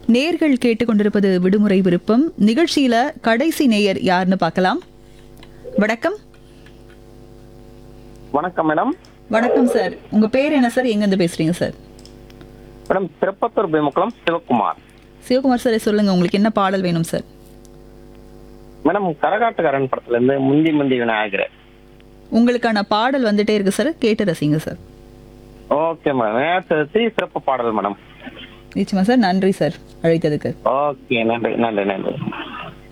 நேர்கள் கேட்டுக்கொண்டிருப்பது விடுமுறை விருப்பம் நிகழ்ச்சியில கடைசி நேயர் யாருன்னு பார்க்கலாம் வணக்கம் வணக்கம் மேடம் வணக்கம் சார் உங்க பேர் என்ன சார் எங்க இருந்து பேசுறீங்க sir madam Tiruppattur Pimukkulam Sivakumar Sivakumar sir சொல்லுங்க உங்களுக்கு என்ன பாடல் வேணும் சார் மேடம் கரகாட்டுக்காரன் படத்துல இருந்து முந்தி முந்தி விநாயகர் உங்களுக்கான பாடல் வந்துட்டே இருக்கு சார் கேட்டு ரசிங்க சார் ஓகே மேடம் சி சிறப்பு பாடல் மேடம் நிச்சயமா சார் நன்றி சார் அழைத்ததுக்கு ஓகே நன்றி நன்றி நன்றி